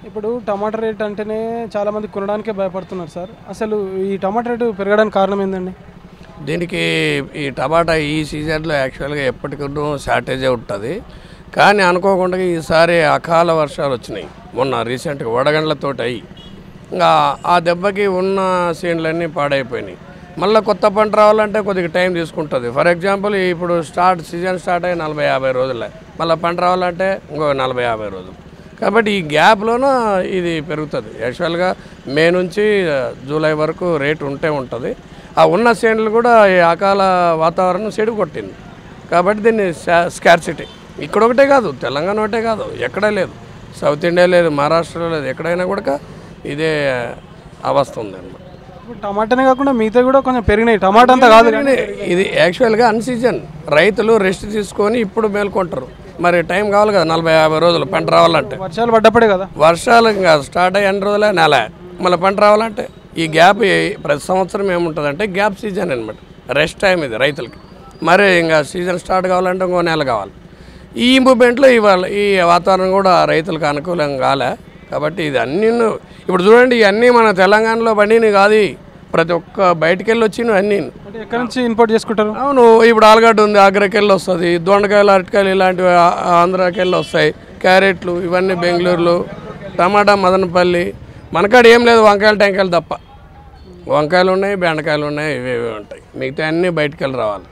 ఇప్పుడు టమాటా రేట్ అంటేనే చాలా మంది కొనడానికే భయపడుతున్నారు సార్ అసలు ఈ టమాటా రేటు పెరగడానికి కారణం ఏందండి దీనికి ఈ టమాటా ఈ సీజన్లో యాక్చువల్గా ఎప్పటికూ షార్టేజే ఉంటుంది కానీ అనుకోకుండా ఈసారి అకాల వర్షాలు వచ్చినాయి మొన్న రీసెంట్గా వడగండ్లతోటి అయ్యి ఇంకా ఆ దెబ్బకి ఉన్న సీన్లన్నీ పాడైపోయినాయి మళ్ళీ కొత్త పంట రావాలంటే కొద్దిగా టైం తీసుకుంటుంది ఫర్ ఎగ్జాంపుల్ ఇప్పుడు స్టార్ట్ సీజన్ స్టార్ట్ అయ్యి నలభై యాభై రోజులే మళ్ళీ పంట రావాలంటే ఇంకో నలభై యాభై రోజులు కాబట్టి ఈ గ్యాప్లోన ఇది పెరుగుతుంది యాక్చువల్గా మే నుంచి జూలై వరకు రేటు ఉంటే ఉంటుంది ఆ ఉన్న శ్రేణులు కూడా ఈ అకాల వాతావరణం చెడు కొట్టింది కాబట్టి దీన్ని స్కార్సిటీ ఇక్కడ ఒకటే కాదు తెలంగాణ ఒకటే కాదు ఎక్కడా లేదు సౌత్ ఇండియా లేదు మహారాష్ట్రలో లేదు ఎక్కడైనా కూడా ఇదే అవస్థ ఉంది అన్నమాట ఇప్పుడు టమాటానే కాకుండా మిగతా కూడా కొంచెం పెరిగినాయి టమాటా అంతా కాదు కానీ ఇది యాక్చువల్గా అన్ సీజన్ రైతులు రెస్ట్ తీసుకొని ఇప్పుడు మేల్కొంటారు మరి టైం కావాలి కదా నలభై యాభై రోజులు పంట రావాలంటే వర్షాలు పడ్డప్పుడే కదా వర్షాలు ఇంకా స్టార్ట్ అయ్యి ఎన్ని రోజులే నెల మళ్ళీ పంట రావాలంటే ఈ గ్యాప్ ఈ- ప్రతి సంవత్సరం ఏముంటుందంటే గ్యాప్ సీజన్ అనమాట రెస్ట్ టైం ఇది రైతులకి మరి ఇంకా సీజన్ స్టార్ట్ కావాలంటే ఇంకో నెల కావాలి ఈ మూమెంట్లో ఇవాళ ఈ వాతావరణం కూడా రైతులకు అనుకూలంగా కాలే కాబట్టి ఇది అన్నీ ఇప్పుడు చూడండి ఇవన్నీ మన తెలంగాణలో పండినవి కాదు ఇవి. ప్రతి ఒక్క బయటికి వెళ్ళి వచ్చినవి అన్నీ అంటే ఎక్కడి నుంచి ఇంపోర్ట్ చేసుకుంటారు అవును ఇప్పుడు ఆలుగడ్డ ఉంది ఆగ్రాకెళ్ళి వస్తుంది దొండకాయలు అరటికాయలు ఇలాంటివి ఆ- ఆంధ్రాకెళ్ళి వస్తాయి క్యారెట్లు ఇవన్నీ బెంగళూరులో టమాటా మదనపల్లి మనకాడ ఏం లేదు వంకాయలు టెంకాయలు తప్ప వంకాయలు ఉన్నాయి బెండకాయలు ఉన్నాయి ఇవి ఇవి ఉంటాయి మిగతా అన్నీ బయటికి వెళ్ళి రావాలి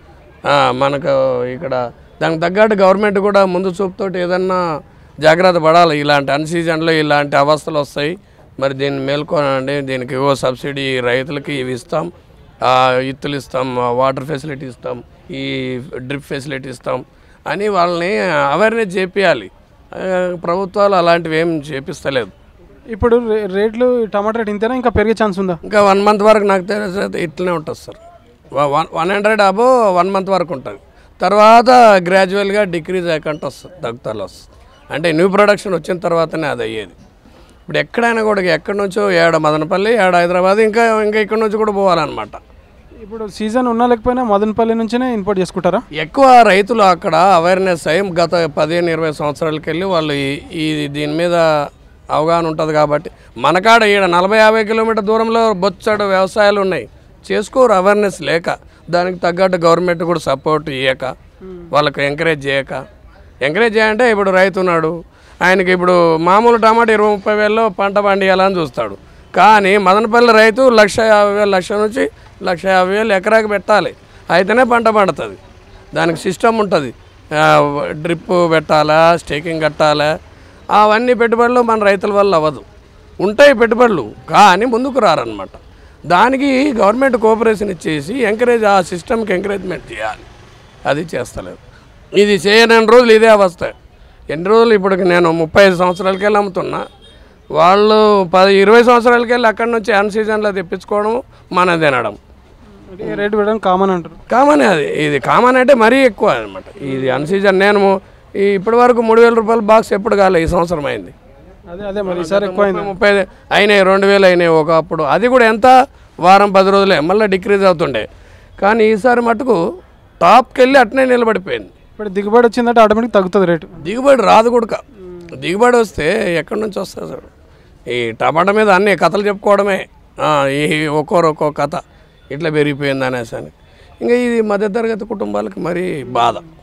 ఆ, మనకు ఇక్కడ దానికి తగ్గట్టు గవర్నమెంట్ కూడా ముందు చూపుతోటి ఏదన్నా జాగ్రత్త పడాలి ఇలాంటి అన్ సీజన్లో ఇలాంటి అవస్థలు వస్తాయి మరి దీన్ని మేల్కొనండి దీనికి ఇవో సబ్సిడీ రైతులకి ఇవి ఇస్తాం ఆ, ఇత్తులు ఇస్తాం ఆ, వాటర్ ఫెసిలిటీ ఇస్తాం ఈ డ్రిప్ ఫెసిలిటీ ఇస్తాం అని వాళ్ళని అవేర్నెస్ చేపియాలి ఆ, ప్రభుత్వాలు అలాంటివి ఏం చేపిస్తలేదు ఇప్పుడు రే- రేట్లు టమాటా రేట్ ఇంతేనా ఇంకా పెరిగే ఛాన్స్ ఉందా ఇంకా వన్ మంత్ వరకు నాకు తెలిసి అయితే ఇట్లనే ఉంటుంది sir one one hundred above one month వరకు ఉంటుంది తర్వాత గ్రాడ్యువల్గా డిక్రీజ్ అయ్యకంటే వస్తుంది తగ్గుతాలు వస్తుంది అంటే న్యూ ప్రొడక్షన్ వచ్చిన తర్వాతనే అది అయ్యేది ఇప్పుడు ఎక్కడైనా కూడా ఎక్కడి నుంచో ఏడ మదనపల్లి ఏడ హైదరాబాద్ ఇంకా ఇంకా ఇక్కడ నుంచి కూడా పోవాలన్నమాట ఇప్పుడు సీజన్ ఉన్నా లేకపోయినా మదనపల్లి నుంచినే ఇంపోర్ట్ చేసుకుంటారా ఎక్కువ రైతులు అక్కడ అవేర్నెస్ అయ్యి గత పదిహేను ఇరవై సంవత్సరాలకి వెళ్ళి వాళ్ళు ఈ- ఈ దీని మీద అవగాహన ఉంటుంది కాబట్టి మనకాడ ఈడ నలభై యాభై కిలోమీటర్ దూరంలో బొచ్చడు వ్యవసాయాలు ఉన్నాయి చేసుకోరు అవేర్నెస్ లేక దానికి తగ్గట్టు గవర్నమెంట్ కూడా సపోర్ట్ ఇవ్వక వాళ్ళకు ఎంకరేజ్ చేయక ఎంకరేజ్ చేయాలంటే ఇప్పుడు రైతు ఉన్నాడు ఆయనకి ఇప్పుడు మామూలు టమాటా ఇరవై ముప్పై వేలలో పంట పండియాలని చూస్తాడు కానీ మదనపల్లి రైతు లక్ష యాభై వేలు లక్ష నుంచి లక్ష యాభై వేలు ఎకరాకి పెట్టాలి అయితేనే పంట పండుతుంది దానికి సిస్టమ్ ఉంటుంది డ్రిప్ పెట్టాలా స్టేకింగ్ కట్టాలా అవన్నీ పెట్టుబడులు మన రైతుల వల్ల అవ్వదు ఉంటాయి పెట్టుబడులు కానీ ముందుకు రారనమాట దానికి గవర్నమెంట్ కోఆపరేషన్ ఇచ్చేసి ఎంకరేజ్ ఆ సిస్టమ్కి ఎంకరేజ్మెంట్ చేయాలి అది చేస్తలేదు ఇది చేయని రోజులు ఇదే అవస్థ ఎన్ని రోజులు ఇప్పుడు నేను ముప్పై ఐదు సంవత్సరాలకి వెళ్ళి అమ్ముతున్నా వాళ్ళు పది ఇరవై సంవత్సరాలకి వెళ్ళి అక్కడి నుంచి అన్ సీజన్లో తెప్పించుకోవడం మన తినడం అంటే ఈ రేటు పెట్టడం కామన్ అంటారు కామన్ అది ఇది కామన్ అంటే మరీ ఎక్కువ అనమాట ఇది అన్ సీజన్ నేను ఈ ఇప్పటి వరకు మూడు వేల రూపాయల బాక్స్ ఎప్పుడు కాలే ఈ సంవత్సరం అయింది అదే అదే మరి ఈసారి ఎక్కువ అయింది ముప్పై ఐదు అయినాయి రెండు వేలు అయినాయి ఒకప్పుడు అది కూడా ఎంత వారం పది రోజులే మళ్ళీ డిక్రీజ్ అవుతుండే కానీ ఈసారి మటుకు టాప్కి వెళ్ళి అట్నే నిలబడిపోయింది ఇప్పుడు దిగుబడి వచ్చిందంటే ఆటోమేటిక్ తగ్గుతుంది రేటు దిగుబడి రాదు కూడా దిగుబడి వస్తే ఎక్కడి నుంచి వస్తుంది సార్ ఈ టమాటా మీద అన్ని కథలు చెప్పుకోవడమే ఆ, ఈ ఒక్కోరు ఒక్కో కథ ఇట్లా పెరిగిపోయింది అనేసి అని ఇంకా ఇది మధ్యతరగతి కుటుంబాలకు మరీ బాధ